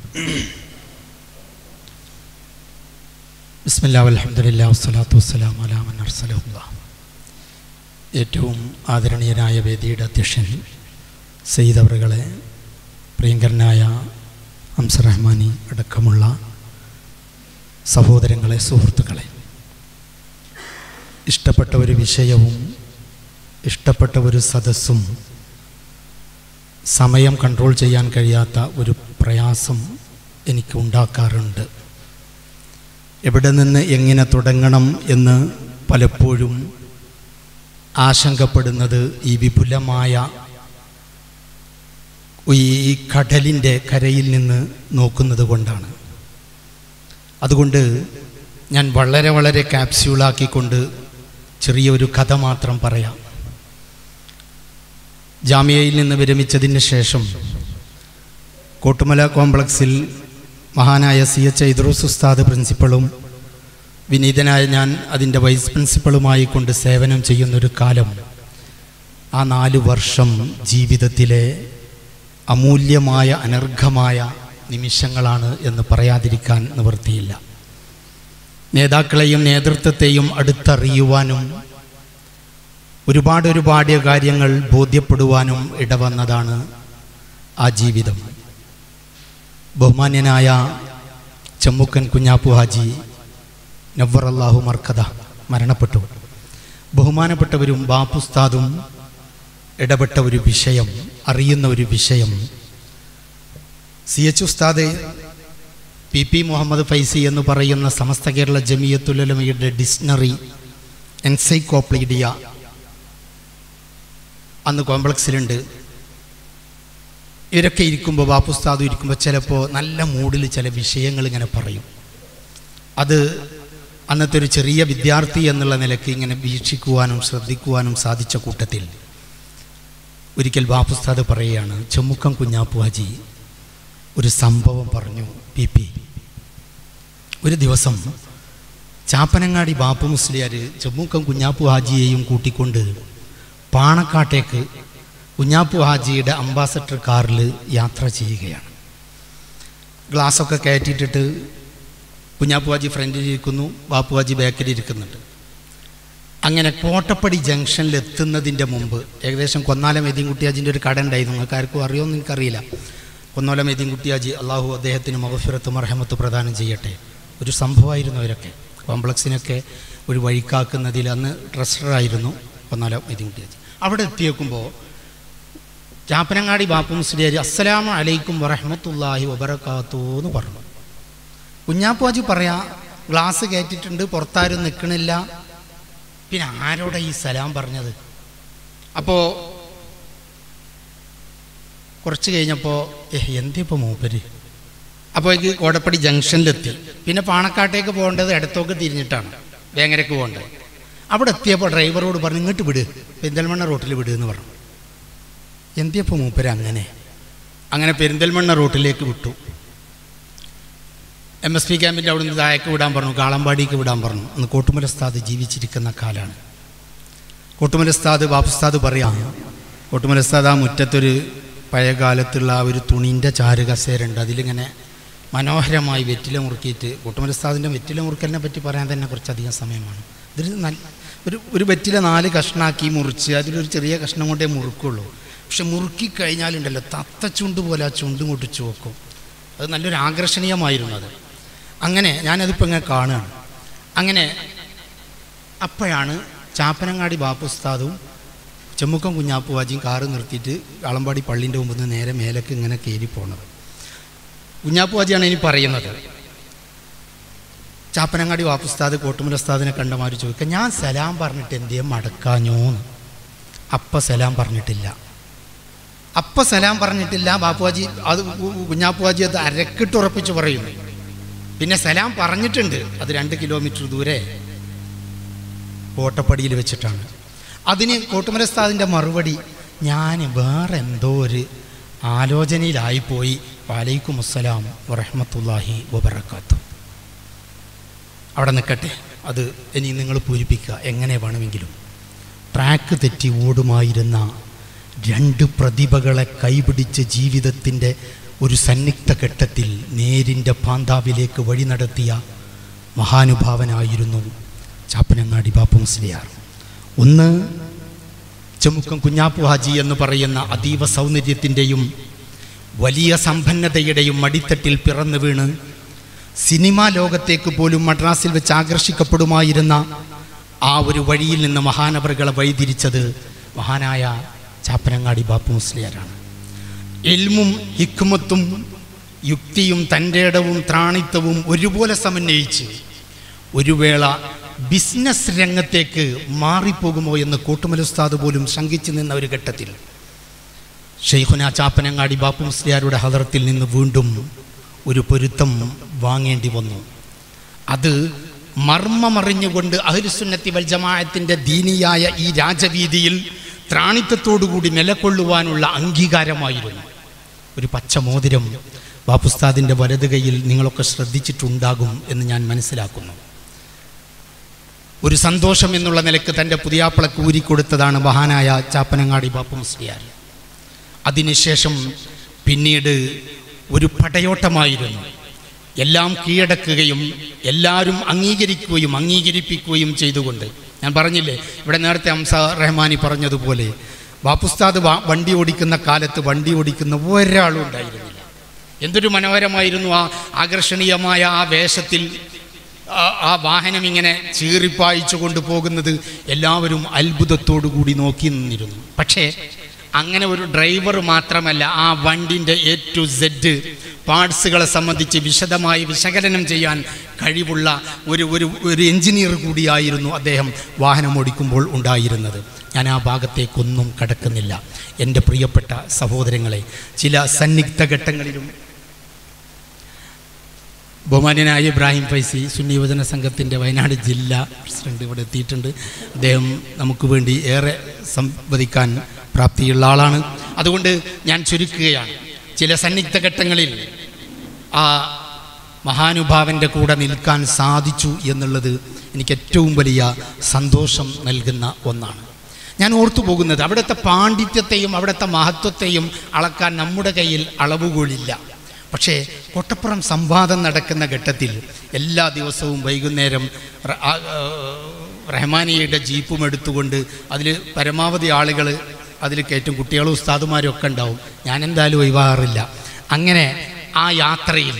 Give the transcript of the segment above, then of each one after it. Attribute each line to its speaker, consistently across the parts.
Speaker 1: ബിസ്മില്ലാ അലഹമുല്ലാ വസ്സലാത്തു വസ്സലാം അലാമൻ അർസലഹുല്ല ഏറ്റവും ആദരണീയനായ വേദിയുടെ അധ്യക്ഷൻ സയ്യിദ് അവറുകളെ പ്രിയങ്കരനായ ഹംസ റഹ്മാനി അടക്കമുള്ള സഹോദരങ്ങളെ സുഹൃത്തുക്കളെ ഇഷ്ടപ്പെട്ട ഒരു വിഷയവും ഇഷ്ടപ്പെട്ട ഒരു സദസ്സും സമയം കൺട്രോൾ ചെയ്യാൻ കഴിയാത്ത ഒരു പ്രയാസം എനിക്ക് ഉണ്ടാക്കാറുണ്ട് എവിടെ നിന്ന് എങ്ങനെ തുടങ്ങണം എന്ന് പലപ്പോഴും ആശങ്കപ്പെടുന്നത് ഈ വിപുലമായ ഈ കടലിൻ്റെ കരയിൽ നിന്ന് നോക്കുന്നത് കൊണ്ടാണ് അതുകൊണ്ട് ഞാൻ വളരെ വളരെ ക്യാപ്സ്യൂളാക്കിക്കൊണ്ട് ചെറിയൊരു കഥ മാത്രം പറയാം ജാമ്യയിൽ നിന്ന് വിരമിച്ചതിന് ശേഷം കോട്ടുമല കോംപ്ലക്സിൽ മഹാനായ സി എച്ച് ഐദ്രോസ് ഉസ്താദ് പ്രിൻസിപ്പളും വിനീതനായ ഞാൻ അതിൻ്റെ വൈസ് പ്രിൻസിപ്പളുമായി കൊണ്ട് സേവനം ചെയ്യുന്നൊരു കാലം ആ നാല് വർഷം ജീവിതത്തിലെ അമൂല്യമായ അനർഘമായ നിമിഷങ്ങളാണ് എന്ന് പറയാതിരിക്കാൻ നിവൃത്തിയില്ല നേതാക്കളെയും നേതൃത്വത്തെയും അടുത്തറിയുവാനും ഒരുപാട് ഒരുപാട് കാര്യങ്ങൾ ബോധ്യപ്പെടുവാനും ഇടവന്നതാണ് ആ ജീവിതം ബഹുമാന്യനായ ചമ്മുക്കൻ കുഞ്ഞാപ്പു ഹാജി നവ്വർ അള്ളാഹു മർക്കഥ മരണപ്പെട്ടു ബഹുമാനപ്പെട്ടവരും ബാപ്പുസ്താദും ഇടപെട്ട ഒരു വിഷയം അറിയുന്ന ഒരു വിഷയം സി എച്ച് ഉസ്താദ് പി പി മുഹമ്മദ് ഫൈസി എന്ന് പറയുന്ന സമസ്ത കേരള ജമിയത്തുലമയുടെ ഡിക്ഷണറി എൻസൈക്ലോപ്പീഡിയ അന്ന് കോംപ്ലക്സിലുണ്ട് ഇവരൊക്കെ ഇരിക്കുമ്പോൾ ബാപ്പുസ്താദും ഇരിക്കുമ്പോൾ ചിലപ്പോൾ നല്ല മൂഡിൽ ചില വിഷയങ്ങൾ ഇങ്ങനെ പറയും അത് അന്നത്തെ ഒരു ചെറിയ വിദ്യാർത്ഥി എന്നുള്ള നിലയ്ക്ക് ഇങ്ങനെ വീക്ഷിക്കുവാനും ശ്രദ്ധിക്കുവാനും സാധിച്ച കൂട്ടത്തിൽ ഒരിക്കൽ ബാപ്പുസ്താദ് പറയുകയാണ് ചെമ്മുക്കം കുഞ്ഞാപ്പു ഹാജി ഒരു സംഭവം പറഞ്ഞു പി പി ഒരു ദിവസം ചാപ്പനങ്ങാടി ബാപ്പു മുസ്ലിയാർ ചെമ്മുക്കം കുഞ്ഞാപ്പു ഹാജിയെയും കൂട്ടിക്കൊണ്ട് പാണക്കാട്ടേക്ക് കുഞ്ഞാപ്പു ഹാജിയുടെ അംബാസഡർ കാറിൽ യാത്ര ചെയ്യുകയാണ് ഗ്ലാസ്സൊക്കെ കയറ്റിയിട്ടിട്ട് കുഞ്ഞാപ്പു ഹാജി ഫ്രണ്ടിൽ ഇരിക്കുന്നു ബാപ്പു ഹാജി ബാക്കിൽ ഇരിക്കുന്നുണ്ട് അങ്ങനെ കോട്ടപ്പടി ജംഗ്ഷനിൽ എത്തുന്നതിൻ്റെ മുമ്പ് ഏകദേശം കൊന്നാലം എതിൻകുട്ടിയാജിൻ്റെ ഒരു കട ഉണ്ടായിരുന്നു നിങ്ങൾക്ക് ആർക്കും അറിയുമെന്ന് എനിക്കറിയില്ല കൊന്നോലം എതിൻകുട്ടിയാജി അള്ളാഹു അദ്ദേഹത്തിന് മഹഫിറത്ത് മർഹമത്ത് പ്രദാനം ചെയ്യട്ടെ ഒരു സംഭവമായിരുന്നു അവരൊക്കെ കോംപ്ലക്സിനൊക്കെ ഒരു വഴിക്കാക്കുന്നതിൽ അന്ന് ട്രസ്റ്ററായിരുന്നു കൊന്നാലം എതിൻകുട്ടിയാജി അവിടെ എത്തിയേക്കുമ്പോൾ ചാപ്പനങ്ങാടി ബാപ്പു മുസ്ലിയാർ അസ്സലാമ അലൈക്കും വറഹമത്തുല്ലാഹി വബറക്കാത്തു എന്ന് പറഞ്ഞു കുഞ്ഞാപ്പാജി പറയാ ഗ്ലാസ് കയറ്റിട്ടുണ്ട് പുറത്താരും നിൽക്കണില്ല പിന്നെ ആരോടെ ഈ സലാം പറഞ്ഞത് അപ്പോൾ കുറച്ച് കഴിഞ്ഞപ്പോൾ ഏഹ് എന്തിപ്പോൾ മൂപ്പര് അപ്പോഴേക്ക് കോടപ്പടി ജംഗ്ഷനിലെത്തി പിന്നെ പാണക്കാട്ടേക്ക് പോകേണ്ടത് ഇടത്തോക്ക് തിരിഞ്ഞിട്ടാണ് വേങ്ങരക്ക് പോകേണ്ടത് അവിടെ എത്തിയപ്പോൾ ഡ്രൈവറോട് പറഞ്ഞു ഇങ്ങോട്ട് വിട് പെരിന്തൽമണ്ണ റോട്ടിൽ വിട് എന്ന് പറഞ്ഞു എന്തിയപ്പോൾ മൂപ്പര് അങ്ങനെ അങ്ങനെ പെരിന്തൽമണ്ണ റോട്ടിലേക്ക് വിട്ടു എം എസ് പി ക്യാമ്പിൻ്റെ അവിടെ നിന്ന് താഴേക്ക് വിടാൻ പറഞ്ഞു കാളമ്പാടിക്ക് വിടാൻ പറഞ്ഞു അന്ന് കോട്ടുമലസ്താദ് ജീവിച്ചിരിക്കുന്ന കാലാണ് കോട്ടുമലസ്താദ് ബാപ്പുസ്താദ് പറയാം കോട്ടുമലസ്താദ് ആ മുറ്റത്തൊരു പഴയ കാലത്തുള്ള ആ ഒരു തുണിൻ്റെ ചാരു കസേരണ്ട് അതിലിങ്ങനെ മനോഹരമായി വെറ്റില മുറുക്കിയിട്ട് കോട്ടുമലസ്താദിൻ്റെ വെറ്റില മുറുക്കലിനെ പറ്റി പറയാൻ തന്നെ കുറച്ചധികം സമയമാണ് ഇതൊരു നല്ല ഒരു ഒരു വെറ്റില നാല് കഷ്ണാക്കി മുറിച്ച് അതിലൊരു ചെറിയ കഷ്ണം കൊണ്ടേ മുറുക്കുള്ളൂ പക്ഷെ മുറുക്കി കഴിഞ്ഞാലുണ്ടല്ലോ തത്ത ചുണ്ട് പോലെ ആ ചുണ്ടും കൊണ്ട് ചുവക്കും അത് നല്ലൊരു ആകർഷണീയമായിരുന്നു അത് അങ്ങനെ ഞാനതിപ്പോൾ ഇങ്ങനെ കാണുകയാണ് അങ്ങനെ അപ്പോഴാണ് ചാപ്പനങ്ങാടി ബാപ്പുസ്താദും ചെമ്മുക്കം കുഞ്ഞാപ്പുവാജിയും കാറ് നിർത്തിയിട്ട് കളമ്പാടി പള്ളിൻ്റെ മുമ്പിൽ നിന്ന് നേരെ മേലേക്ക് ഇങ്ങനെ കയറി പോണത് കുഞ്ഞാപ്പുവാജിയാണ് ഇനി പറയുന്നത് ചാപ്പനങ്ങാടി വാപ്പുസ്താദ് കോട്ടുമുലസ്താദിനെ കണ്ടമാര് ചോദിക്കുക ഞാൻ സലാം പറഞ്ഞിട്ട് എന്തേ മടക്കാഞ്ഞോന്ന് അപ്പ സലാം പറഞ്ഞിട്ടില്ല അപ്പ സലാം പറഞ്ഞിട്ടില്ല ബാപ്പുവാജി അത് കുഞ്ഞാപ്പുവാജി അത് അരക്കിട്ട് ഉറപ്പിച്ച് പറയുന്നു പിന്നെ സലാം പറഞ്ഞിട്ടുണ്ട് അത് രണ്ട് കിലോമീറ്റർ ദൂരെ കോട്ടപ്പടിയിൽ വെച്ചിട്ടാണ് അതിന് കോട്ടുമലസ്താദിൻ്റെ മറുപടി ഞാൻ വേറെ എന്തോ ഒരു ആലോചനയിലായിപ്പോയി വാലൈക്കും അസ്സലാം വറഹമത്തല്ലാഹി വബർക്കാത്തു അവിടെ നിൽക്കട്ടെ അത് ഇനി നിങ്ങൾ പൂരിപ്പിക്കുക എങ്ങനെ വേണമെങ്കിലും ട്രാക്ക് തെറ്റി ഓടുമായിരുന്ന രണ്ട് പ്രതിഭകളെ കൈപിടിച്ച് ജീവിതത്തിൻ്റെ ഒരു സന്നിഗ്ധ ഘട്ടത്തിൽ നേരിൻ്റെ പാന്താവിലേക്ക് വഴി നടത്തിയ മഹാനുഭാവനായിരുന്നു ചാപ്പനങ്ങാടി ബാപ്പു മുസ്ലിയാർ ഒന്ന് ചെമുക്കം കുഞ്ഞാപ്പു ഹാജി എന്ന് പറയുന്ന അതീവ സൗന്ദര്യത്തിൻ്റെയും വലിയ സമ്പന്നതയുടെയും മടിത്തട്ടിൽ പിറന്നു വീണ് സിനിമാ ലോകത്തേക്ക് പോലും മദ്രാസിൽ വെച്ച് ആകർഷിക്കപ്പെടുമായിരുന്ന ആ ഒരു വഴിയിൽ നിന്ന് മഹാനവറുകളെ വഴിതിരിച്ചത് മഹാനായ ചാപ്പനങ്ങാടി ബാപ്പു മുസ്ലിയാരാണ് എൽമും ഹിക്മത്തും യുക്തിയും തൻ്റെ ഇടവും ത്രാണിത്വവും ഒരുപോലെ സമന്വയിച്ച് ഒരു വേള ബിസിനസ് രംഗത്തേക്ക് മാറിപ്പോകുമോ എന്ന് കൂട്ടുമലുസ്താദ് പോലും ശങ്കിച്ചു നിന്ന ഒരു ഘട്ടത്തിൽ ഷെയ്ഖുന ചാപ്പനങ്ങാടി ബാപ്പു മുസ്ലിയാരുടെ ഹദറത്തിൽ നിന്ന് വീണ്ടും ഒരു പൊരുത്തം വാങ്ങേണ്ടി വന്നു അത് മർമ്മമറിഞ്ഞുകൊണ്ട് അഹ്ലുസുന്നത്തി വൽ ജമാഅത്തിൻ്റെ ദീനിയായ ഈ രാജവീതിയിൽ ത്രാണിത്വത്തോടുകൂടി നിലകൊള്ളുവാനുള്ള അംഗീകാരമായിരുന്നു ഒരു പച്ച മോതിരം ബാപ്പുസ്താദിൻ്റെ വലത് കൈയിൽ നിങ്ങളൊക്കെ ശ്രദ്ധിച്ചിട്ടുണ്ടാകും എന്ന് ഞാൻ മനസ്സിലാക്കുന്നു ഒരു സന്തോഷം എന്നുള്ള നിലക്ക് തൻ്റെ പുതിയാപ്പിളക്ക് ഊരിക്കൊടുത്തതാണ് മഹാനായ ചാപ്പനങ്ങാടി ബാപ്പു മുസ്ലിയാർ അതിനുശേഷം പിന്നീട് ഒരു പടയോട്ടമായിരുന്നു എല്ലാം കീഴടക്കുകയും എല്ലാവരും അംഗീകരിക്കുകയും അംഗീകരിപ്പിക്കുകയും ചെയ്തുകൊണ്ട് ഞാൻ പറഞ്ഞില്ലേ ഇവിടെ നേരത്തെ ഹംസ റഹ്മാനി പറഞ്ഞതുപോലെ ബാപ്പുസ്താദ് വാ- വണ്ടി ഓടിക്കുന്ന കാലത്ത് വണ്ടി ഓടിക്കുന്ന ഒരാളും ഉണ്ടായിരുന്നില്ല എന്തൊരു മനോഹരമായിരുന്നു ആ ആകർഷണീയമായ ആ വേഷത്തിൽ ആ- ആ വാഹനം ഇങ്ങനെ ചീറിപ്പായിച്ചു കൊണ്ടുപോകുന്നത് എല്ലാവരും അത്ഭുതത്തോടു കൂടി നോക്കി നിന്നിരുന്നു പക്ഷേ അങ്ങനെ ഒരു ഡ്രൈവർ മാത്രമല്ല ആ വണ്ടിൻ്റെ എ ടു സെഡ് പാർട്സുകളെ സംബന്ധിച്ച് വിശദമായി വിശകലനം ചെയ്യാൻ കഴിവുള്ള ഒരു ഒരു ഒരു എഞ്ചിനീയർ കൂടിയായിരുന്നു അദ്ദേഹം വാഹനം ഓടിക്കുമ്പോൾ ഉണ്ടായിരുന്നത് ഞാൻ ആ ഭാഗത്തേക്കൊന്നും കടക്കുന്നില്ല എൻ്റെ പ്രിയപ്പെട്ട സഹോദരങ്ങളെ ചില സന്നിഗ്ധ ഘട്ടങ്ങളിലും ബഹുമാന്യനായ ഇബ്രാഹിം ഫൈസി സുന്നി യുവജന സംഘത്തിൻ്റെ വയനാട് ജില്ലാ പ്രസിഡന്റ് ഇവിടെ എത്തിയിട്ടുണ്ട് അദ്ദേഹം നമുക്ക് വേണ്ടി ഏറെ സംവദിക്കാൻ പ്രാപ്തിയുള്ള ആളാണ് അതുകൊണ്ട് ഞാൻ ചുരുക്കുകയാണ് ചില സന്നിഗ്ധ ഘട്ടങ്ങളിൽ ആ മഹാനുഭാവൻ്റെ കൂടെ നിൽക്കാൻ സാധിച്ചു എന്നുള്ളത് എനിക്ക് ഏറ്റവും വലിയ സന്തോഷം നൽകുന്ന ഒന്നാണ് ഞാൻ ഓർത്തു പോകുന്നത് അവിടുത്തെ പാണ്ഡിത്യത്തെയും അവിടുത്തെ മഹത്വത്തെയും അളക്കാൻ നമ്മുടെ കയ്യിൽ അളവുകോലില്ല പക്ഷേ കൊട്ടപ്പുറം സംവാദം നടക്കുന്ന ഘട്ടത്തിൽ എല്ലാ ദിവസവും വൈകുന്നേരം റ- ആ, ആ, റഹ്മാനിയയുടെ ജീപ്പും എടുത്തുകൊണ്ട് അതിൽ പരമാവധി ആളുകൾ അതിൽ കയറ്റും കുട്ടികളും ഉസ്താദുമാരും ഒക്കെ ഉണ്ടാവും ഞാൻ എന്തായാലും ഒഴിവാറില്ല അങ്ങനെ ആ യാത്രയിൽ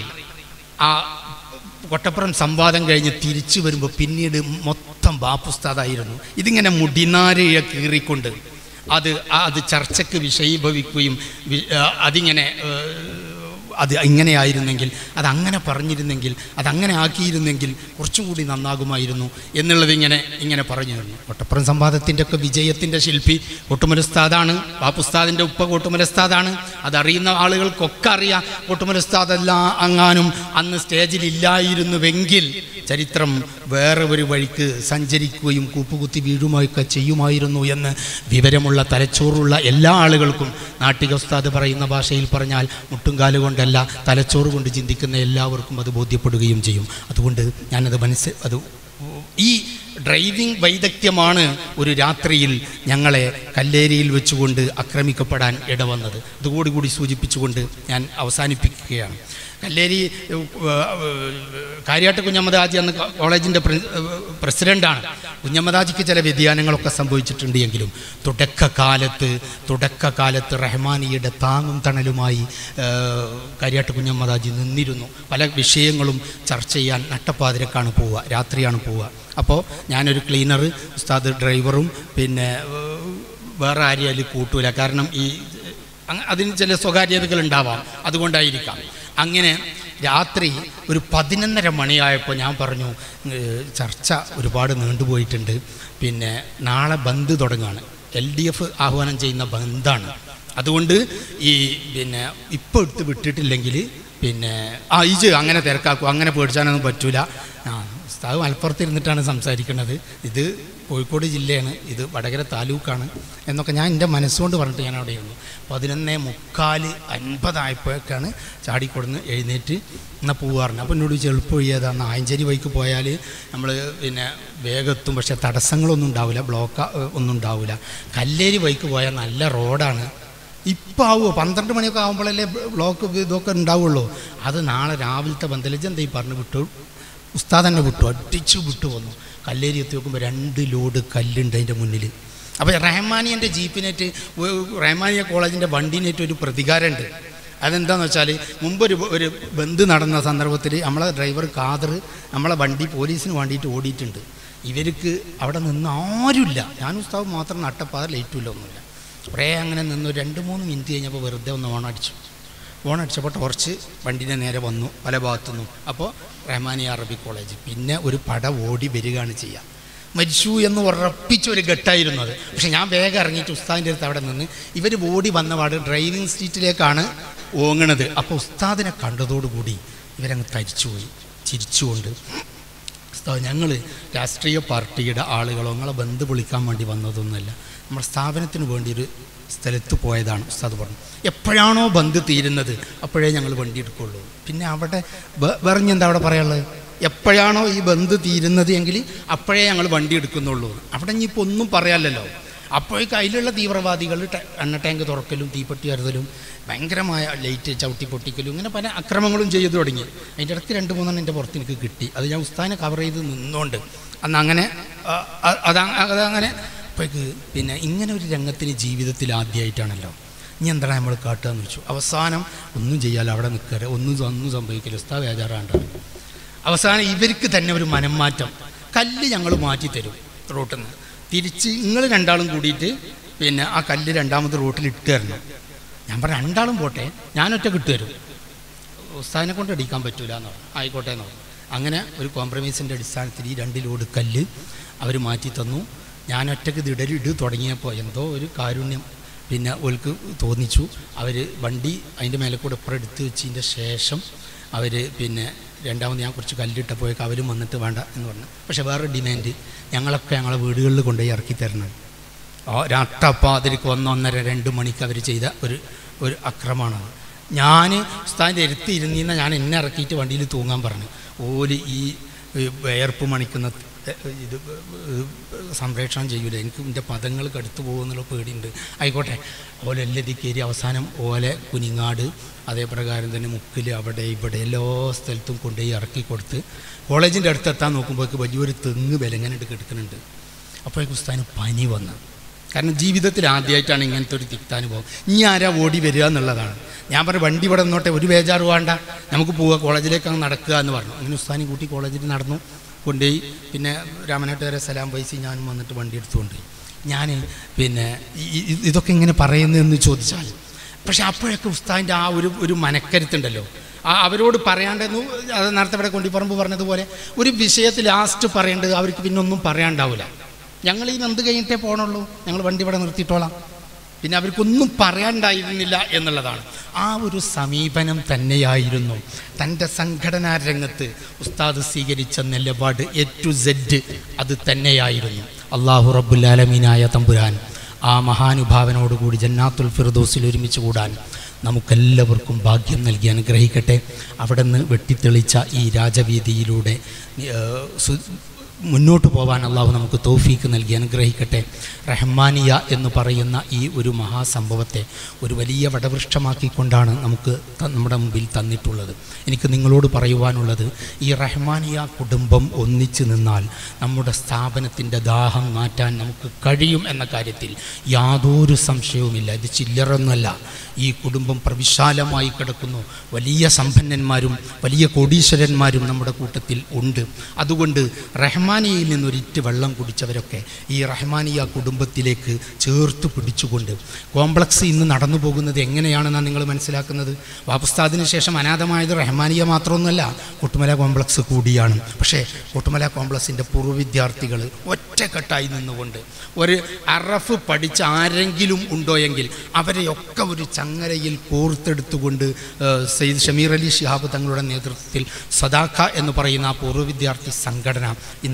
Speaker 1: ആ കൊട്ടപ്പുറം സംവാദം കഴിഞ്ഞ് തിരിച്ചു വരുമ്പോൾ പിന്നീട് മൊത്തം ബാപ്പുസ്താദായിരുന്നു ഇതിങ്ങനെ മുടിനാരയെ കീറിക്കൊണ്ട് അത് ആ- അത് ചർച്ചയ്ക്ക് വിഷയീഭവിക്കുകയും വി- ആ, അതിങ്ങനെ ഏഹ്, അത് ഇങ്ങനെയായിരുന്നെങ്കിൽ അത് അങ്ങനെ പറഞ്ഞിരുന്നെങ്കിൽ അതങ്ങനെ ആക്കിയിരുന്നെങ്കിൽ കുറച്ചും കൂടി നന്നാകുമായിരുന്നു എന്നുള്ളത് ഇങ്ങനെ ഇങ്ങനെ പറഞ്ഞു തരുന്നു കൊട്ടപ്പുറം സംവാദത്തിൻ്റെ ഒക്കെ വിജയത്തിൻ്റെ ശില്പി കൊട്ടുമലസ്താദാണ് ബാപ്പുസ്താദിൻ്റെ ഉപ്പ കൊട്ടുമലസ്താദാണ് അതറിയുന്ന ആളുകൾക്കൊക്കെ അറിയാം കൊട്ടുമലസ്താദല്ല അങ്ങാനും അന്ന് സ്റ്റേജിൽ ഇല്ലായിരുന്നുവെങ്കിൽ ചരിത്രം വേറെ ഒരു വഴിക്ക് സഞ്ചരിക്കുകയും കൂപ്പുകുത്തി വീഴുമൊക്കെ ചെയ്യുമായിരുന്നു എന്ന് വിവരമുള്ള തലച്ചോറുള്ള എല്ലാ ആളുകൾക്കും നാട്ടിക ഉസ്താദ് പറയുന്ന ഭാഷയിൽ പറഞ്ഞാൽ മുട്ടുംകാല് കൊണ്ടല്ല തലച്ചോറ് കൊണ്ട് ചിന്തിക്കുന്ന എല്ലാവർക്കും അത് ബോധ്യപ്പെടുകയും ചെയ്യും അതുകൊണ്ട് ഞാനത് മനസ്സ് അത് ഈ ഡ്രൈവിംഗ് വൈദഗ്ധ്യമാണ് ഒരു രാത്രിയിൽ ഞങ്ങളെ കല്ലേരിയിൽ വെച്ചുകൊണ്ട് ആക്രമിക്കപ്പെടാൻ ഇടവന്നത് അതുകൂടി സൂചിപ്പിച്ചുകൊണ്ട് ഞാൻ അവസാനിപ്പിക്കുകയാണ് കല്ലേരി ഏഹ്, ഏഹ്, കാര്യാട്ട് കുഞ്ഞമ്മദാജി അന്ന് കോളേജിൻ്റെ പ്രസിഡൻ്റാണ് കുഞ്ഞമ്മദാജിക്ക് ചില വ്യതിയാനങ്ങളൊക്കെ സംഭവിച്ചിട്ടുണ്ട് എങ്കിലും തുടക്കകാലത്ത് തുടക്കകാലത്ത് റഹ്മാനിയുടെ താങ്ങും തണലുമായി ഏഹ്, കാര്യാട്ട് കുഞ്ഞമ്മദാജി നിന്നിരുന്നു പല വിഷയങ്ങളും ചർച്ച ചെയ്യാൻ നട്ടപ്പാതിരക്കാണ് പോവുക രാത്രിയാണ് പോവുക അപ്പോൾ ഞാനൊരു ക്ലീനർ ഉസ്താദ് ഡ്രൈവറും പിന്നെ ഏഹ്, വേറെ ആരെയും അതിൽ കൂട്ടൂല കാരണം ഈ അങ്ങ- അതിന് ചില സ്വകാര്യതകൾ ഉണ്ടാവാം അതുകൊണ്ടായിരിക്കാം അങ്ങനെ രാത്രി ഒരു പതിനൊന്നര മണിയായപ്പോൾ ഞാൻ പറഞ്ഞു "ഏഹ്, ചർച്ച ഒരുപാട് നീണ്ടുപോയിട്ടുണ്ട് പിന്നെ നാളെ ബന്ദ് തുടങ്ങുകയാണ് എൽ ഡി എഫ് ആഹ്വാനം ചെയ്യുന്ന ബന്ദാണ് അതുകൊണ്ട് ഈ പിന്നെ ഇപ്പോൾ എടുത്ത് വിട്ടിട്ടില്ലെങ്കിൽ പിന്നെ ആ ഇജ് അങ്ങനെ തിരക്കാക്കും അങ്ങനെ പേടിച്ചാനൊന്നും പറ്റൂല ആ ഉസ്താദ് മലപ്പുറത്ത് ഇരുന്നിട്ടാണ് സംസാരിക്കുന്നത് ഇത് കോഴിക്കോട് ജില്ലയാണ് ഇത് വടകര താലൂക്കാണ് എന്നൊക്കെ ഞാൻ എൻ്റെ മനസ്സുകൊണ്ട് പറഞ്ഞിട്ട് ഞാൻ അവിടെ ഇരുന്നു പതിനൊന്നേ മുക്കാല് അൻപതായപ്പോഴൊക്കെയാണ് ചാടിക്കൊടുന്ന് എഴുന്നേറ്റ് എന്നാൽ പോവാറുണ്ട് അപ്പോൾ എന്നോട് ചെളുപ്പ് വഴിയതാണ് ആയഞ്ചേരി വഴിക്ക് പോയാൽ നമ്മൾ പിന്നെ വേഗത്തും പക്ഷേ തടസ്സങ്ങളൊന്നും ഉണ്ടാവില്ല ബ്ലോക്ക് ഒന്നും ഉണ്ടാവില്ല കല്ലേരി വഴിക്ക് പോയാൽ നല്ല റോഡാണ് ഇപ്പം ആവുമോ പന്ത്രണ്ട് മണിയൊക്കെ ആകുമ്പോഴല്ലേ ബ്ലോക്ക് ഇതൊക്കെ ഉണ്ടാവുള്ളൂ അത് നാളെ രാവിലത്തെ ബന്ധലിജ് എന്താ ഈ പറഞ്ഞു വിട്ടു ഉസ്താദ് തന്നെ വിട്ടു അടിച്ചു വിട്ടു വന്നു കല്ലേരി എത്തി നോക്കുമ്പോൾ രണ്ട് ലോഡ് കല്ലുണ്ട് അതിൻ്റെ മുന്നിൽ അപ്പോൾ റഹ്മാനിയൻ്റെ ജീപ്പിനേറ്റ് റഹ്മാനിയ കോളേജിൻ്റെ വണ്ടീനേറ്റ് ഒരു പ്രതികാരമുണ്ട് അതെന്താണെന്ന് വെച്ചാൽ മുമ്പൊരു ഒരു ബന്ദ് നടന്ന സന്ദർഭത്തിൽ നമ്മളെ ഡ്രൈവർ കാദർ നമ്മളെ വണ്ടി പോലീസിന് വേണ്ടിയിട്ട് ഓടിയിട്ടുണ്ട് ഇവർക്ക് അവിടെ നിന്ന് ആരുമില്ല ഞാൻ ഉസ്താവ് മാത്രം നട്ടപ്പാതെ ലേറ്റുമില്ല ഒന്നുമില്ല കുറേ അങ്ങനെ നിന്ന് ഒരു രണ്ട് മൂന്ന് മിനിറ്റ് കഴിഞ്ഞപ്പോൾ വെറുതെ ഒന്ന് ഓണടിച്ചു ഓണടിച്ചപ്പോൾ ടോർച്ച് വണ്ടീൻ്റെ നേരെ വന്നു പല ഭാഗത്തുനിന്നും അപ്പോൾ റഹ്മാനിയ അറബി കോളേജ് പിന്നെ ഒരു പട ഓടി വരികയാണ് ചെയ്യുക മരിച്ചു എന്ന് ഉറപ്പിച്ച ഒരു ഘട്ടമായിരുന്നു അത് പക്ഷെ ഞാൻ വേഗം ഇറങ്ങിയിട്ട് ഉസ്താദിൻ്റെ അടുത്ത് അവിടെ നിന്ന് ഇവർ ഓടി വന്ന പാട് ഡ്രൈവിംഗ് സീറ്റിലേക്കാണ് ഓങ്ങണത് അപ്പോൾ ഉസ്താദിനെ കണ്ടതോടുകൂടി ഇവരങ്ങ് തരിച്ചുപോയി ചിരിച്ചുകൊണ്ട് ഉസ്താദ് ഞങ്ങൾ രാഷ്ട്രീയ പാർട്ടിയുടെ ആളുകളോ നിങ്ങളെ ബന്ധു വിളിക്കാൻ വേണ്ടി വന്നതൊന്നുമല്ല നമ്മുടെ സ്ഥാപനത്തിന് വേണ്ടി ഒരു സ്ഥലത്ത് പോയതാണ് ഉസ്താദ് പറഞ്ഞു എപ്പോഴാണോ ബന്ദ് തീരുന്നത് അപ്പോഴേ ഞങ്ങൾ വണ്ടി എടുക്കുള്ളൂ പിന്നെ അവിടെ വെറിഞ്ഞെന്താ അവിടെ പറയാനുള്ളത് എപ്പോഴാണോ ഈ ബന്ദ് തീരുന്നത് എങ്കിൽ അപ്പോഴേ ഞങ്ങൾ വണ്ടി എടുക്കുന്നുള്ളൂ അവിടെ ഇനിയിപ്പോൾ ഒന്നും പറയാമല്ലോ അപ്പോഴേക്ക് അതിലുള്ള തീവ്രവാദികൾ ട- എണ്ണ ടാങ്ക് തുറക്കലും തീപ്പെട്ടി അരുതലും ഭയങ്കരമായ ലൈറ്റ് ചവിട്ടി പൊട്ടിക്കലും ഇങ്ങനെ പല അക്രമങ്ങളും ചെയ്തു തുടങ്ങി അതിൻ്റെ ഇടയ്ക്ക് രണ്ട് മൂന്നെണ്ണം എൻ്റെ പുറത്ത് എനിക്ക് കിട്ടി അത് ഞാൻ ഉസ്താദിനെ കവർ ചെയ്ത് നിന്നുകൊണ്ട് അന്ന് അങ്ങനെ ആ, ആ, അതാ അതങ്ങനെ അപ്പോഴേക്ക് പിന്നെ ഇങ്ങനെ ഒരു രംഗത്തിന് ജീവിതത്തിൽ ആദ്യമായിട്ടാണല്ലോ ഇനി എന്താണ് നമ്മൾ കാട്ടുക എന്ന് വെച്ചു അവസാനം ഒന്നും ചെയ്യാലോ അവിടെ നിൽക്കരുത് ഒന്നും ഒന്നും സംഭവിക്കില്ല ഉസ്താദ് ബേജാറാണ്ടാണ് അവസാനം ഇവർക്ക് തന്നെ ഒരു മനംമാറ്റം കല്ല് ഞങ്ങൾ മാറ്റി തരും റൂട്ടിൽ നിന്ന് തിരിച്ച് നിങ്ങൾ രണ്ടാളും കൂടിയിട്ട് പിന്നെ ആ കല്ല് രണ്ടാമത് റൂട്ടിൽ ഇട്ട് തരണം ഞാൻ പറഞ്ഞു രണ്ടാളും പോട്ടെ ഞാനൊറ്റ ഇട്ട് തരും ഉസ്താദിനെ കൊണ്ട് അടിക്കാൻ പറ്റൂല എന്ന് പറഞ്ഞു ആയിക്കോട്ടെ എന്ന് പറഞ്ഞു അങ്ങനെ ഒരു കോംപ്രമൈസിൻ്റെ അടിസ്ഥാനത്തിൽ ഈ രണ്ട് ലോഡ് കല്ല് അവർ മാറ്റി തന്നു ഞാൻ ഒറ്റക്ക് ഇത് ഇടലിട്ട് തുടങ്ങിയപ്പോൾ എന്തോ ഒരു കാരുണ്യം പിന്നെ ഓൾക്ക് തോന്നിച്ചു അവർ വണ്ടി അതിൻ്റെ മേലെ കൂടെ ഇപ്പുറം എടുത്ത് വെച്ചതിൻ്റെ ശേഷം അവർ പിന്നെ രണ്ടാമത് ഞാൻ കുറച്ച് കല്ലിട്ടപ്പോഴേക്ക് അവരും വന്നിട്ട് വേണ്ട എന്ന് പറഞ്ഞു പക്ഷേ വേറെ ഡിമാൻഡ് ഞങ്ങളൊക്കെ ഞങ്ങളെ വീടുകളിൽ കൊണ്ടുപോയി ഇറക്കി തരണം ആ രാട്ടപ്പാതിരിക്ക് ഒന്നൊന്നര രണ്ട് മണിക്ക് അവർ ചെയ്ത ഒരു ഒരു അക്രമമാണ് ഞാൻ ഉസ്താദിൻ്റെ എടുത്ത് ഇരുന്നിന്ന് ഞാൻ എന്നെ ഇറക്കിയിട്ട് വണ്ടിയിൽ തൂങ്ങാൻ പറഞ്ഞു ഓല് ഈ ഈ വേർപ്പ് മണിക്കുന്ന എ, ഇത് സംപ്രേഷണം ചെയ്യൂല എനിക്ക് എൻ്റെ പദങ്ങൾ കടുത്തു പോകുന്നുള്ള പേടിയുണ്ട് ആയിക്കോട്ടെ ഓലെ എല്ലതി കയറി അവസാനം ഓലെ കുനിങ്ങാട് അതേ പ്രകാരം തന്നെ മുക്കിൽ അവിടെ ഇവിടെ എല്ലാ സ്ഥലത്തും കൊണ്ടുപോയി ഇറക്കി കൊടുത്ത് കോളേജിൻ്റെ അടുത്തെത്താൻ നോക്കുമ്പോഴേക്ക് വലിയൊരു തെങ്ങ് വിലങ്ങനിട്ട് കിടക്കുന്നുണ്ട് അപ്പോഴേക്ക് ഉസ്താദിന് പനി വന്നു കാരണം ജീവിതത്തിൽ ആദ്യമായിട്ടാണ് ഇങ്ങനത്തെ ഒരു തിക്താനുഭവം ഇനി ആരാ ഓടി വരിക എന്നുള്ളതാണ് ഞാൻ പറഞ്ഞു വണ്ടി ഇവിടെ നിന്നോട്ടെ ഒരു ബേജാറ് വേണ്ട നമുക്ക് പോവുക കോളേജിലേക്ക് അങ്ങ് നടക്കുക എന്ന് പറഞ്ഞു അങ്ങനെ ഉസ്താനി കൂട്ടി കോളേജിൽ നടന്നു കൊണ്ടുപോയി പിന്നെ രാമനാട്ടുകാരെ സലാം പൈസ ഞാനും വന്നിട്ട് വണ്ടി എടുത്തുകൊണ്ടുപോയി ഞാൻ പിന്നെ ഈ- ഈ- ഇതൊക്കെ ഇങ്ങനെ പറയുന്നതെന്ന് ചോദിച്ചാൽ പക്ഷെ അപ്പോഴൊക്കെ ഉസ്താദിൻ്റെ ആ ഒരു ഒരു മനക്കരുത്തുണ്ടല്ലോ ആ അവരോട് പറയാണ്ടെന്ന് അത് നേരത്തെ ഇവിടെ കൊണ്ടിപ്പറമ്പ് പറഞ്ഞതുപോലെ ഒരു വിഷയത്തിൽ ലാസ്റ്റ് പറയേണ്ടത് അവർക്ക് പിന്നെ ഒന്നും പറയാണ്ടാവില്ല ഞങ്ങൾ ഈ നന്ദി കഴിഞ്ഞിട്ടേ പോകണുള്ളൂ ഞങ്ങൾ വണ്ടി ഇവിടെ നിർത്തിയിട്ടോളാം പിന്നെ അവർക്കൊന്നും പറയാണ്ടായിരുന്നില്ല എന്നുള്ളതാണ് ആ ഒരു സമീപനം തന്നെയായിരുന്നു തൻ്റെ സംഘടനാ രംഗത്ത് ഉസ്താദ് സ്വീകരിച്ച നിലപാട് എ ടു സെഡ് അത് തന്നെയായിരുന്നു അള്ളാഹു റബ്ബുല്ലാലമീനായ തമ്പുരാൻ ആ മഹാനുഭാവനോടുകൂടി ജന്നാത്തുൽ ഫിർദോസിൽ ഒരുമിച്ച് കൂടാൻ നമുക്കെല്ലാവർക്കും ഭാഗ്യം നൽകി അനുഗ്രഹിക്കട്ടെ അവിടെ നിന്ന് വെട്ടിത്തെളിച്ച ഈ രാജവീതിയിലൂടെ ഏഹ്, സു- മുന്നോട്ട് പോകാൻ അള്ളാഹു നമുക്ക് തോഫീക്ക് നൽകി അനുഗ്രഹിക്കട്ടെ റഹ്മാനിയ എന്ന് പറയുന്ന ഈ ഒരു മഹാസംഭവത്തെ ഒരു വലിയ വടവൃക്ഷമാക്കിക്കൊണ്ടാണ് നമുക്ക് ത- നമ്മുടെ മുമ്പിൽ തന്നിട്ടുള്ളത് എനിക്ക് നിങ്ങളോട് പറയുവാനുള്ളത് ഈ റഹ്മാനിയ കുടുംബം ഒന്നിച്ചു നിന്നാൽ നമ്മുടെ സ്ഥാപനത്തിൻ്റെ ദാഹം മാറ്റാൻ നമുക്ക് കഴിയും എന്ന കാര്യത്തിൽ യാതൊരു സംശയവുമില്ല ഇത് ചില്ലറൊന്നുമല്ല ഈ കുടുംബം പ്രവിശാലമായി കിടക്കുന്നു വലിയ സമ്പന്നന്മാരും വലിയ കോടീശ്വരന്മാരും നമ്മുടെ കൂട്ടത്തിൽ ഉണ്ട് അതുകൊണ്ട് റഹ്മാനിയയിൽ നിന്നൊരിറ്റ് വെള്ളം കുടിച്ചവരൊക്കെ ഈ റഹ്മാനിയ കുടുംബത്തിലേക്ക് ചേർത്ത് പിടിച്ചുകൊണ്ട് കോംപ്ലക്സ് ഇന്ന് നടന്നു പോകുന്നത് എങ്ങനെയാണെന്നാണ് നിങ്ങൾ മനസ്സിലാക്കുന്നത് വാപ്പുസ്താദിന് ശേഷം അനാഥമായത് റഹ്മാനിയ മാത്രമൊന്നുമല്ല കൊട്ടുമല കോംപ്ലക്സ് കൂടിയാണ് പക്ഷേ കൊട്ടുമല കോംപ്ലക്സിൻ്റെ പൂർവ്വ വിദ്യാർത്ഥികൾ ഒറ്റക്കെട്ടായി നിന്നുകൊണ്ട് ഒരു അറഫ് പഠിച്ച ആരെങ്കിലും ഉണ്ടോ എങ്കിൽ അവരെയൊക്കെ ഒരു ചങ്ങലയിൽ കോർത്തെടുത്തുകൊണ്ട് ഏഹ്, സയ്യിദ് ഷമീർ അലി ഷിഹാബ് തങ്ങളുടെ നേതൃത്വത്തിൽ സദാഖ എന്ന് പറയുന്ന ആ പൂർവ്വ വിദ്യാർത്ഥി സംഘടന ഇന്ന്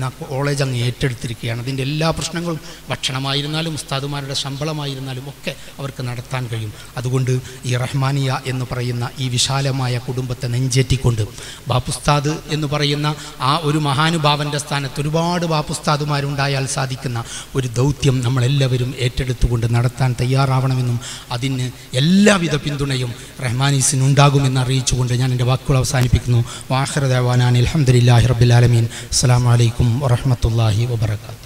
Speaker 1: ആ കോളേജ് അങ്ങ് ഏറ്റെടുത്തിരിക്കുകയാണ് അതിൻ്റെ എല്ലാ പ്രശ്നങ്ങളും ഭക്ഷണമായിരുന്നാലും ഉസ്താദുമാരുടെ ശമ്പളമായിരുന്നാലും ഒക്കെ അവർക്ക് നടത്താൻ കഴിയും അതുകൊണ്ട് ഈ റഹ്മാനിയ എന്ന് പറയുന്ന ഈ വിശാലമായ കുടുംബത്തെ നെഞ്ചേറ്റിക്കൊണ്ട് ബാപ്പുസ്താദ് എന്ന് പറയുന്ന ആ ഒരു മഹാനുഭാവൻ്റെ സ്ഥാനത്ത് ഒരുപാട് ബാപ്പുസ്താദുമാരുണ്ടായാൽ സാധിക്കുന്ന ഒരു ദൗത്യം നമ്മളെല്ലാവരും ഏറ്റെടുത്തുകൊണ്ട് നടത്താൻ തയ്യാറാവണമെന്നും അതിന് എല്ലാവിധ പിന്തുണയും റഹ്മാനീസിന് ഉണ്ടാകുമെന്ന് അറിയിച്ചുകൊണ്ട് ഞാൻ എൻ്റെ വാക്കുകൾ അവസാനിപ്പിക്കുന്നു വാഹൃദവാനാൻ അലഹമുല്ലാഹി റബ്ബിലാലമീൻ അസ്സാം വലൈക്കും വറഹമത്തല്ലാഹി വബർക്കാത്തു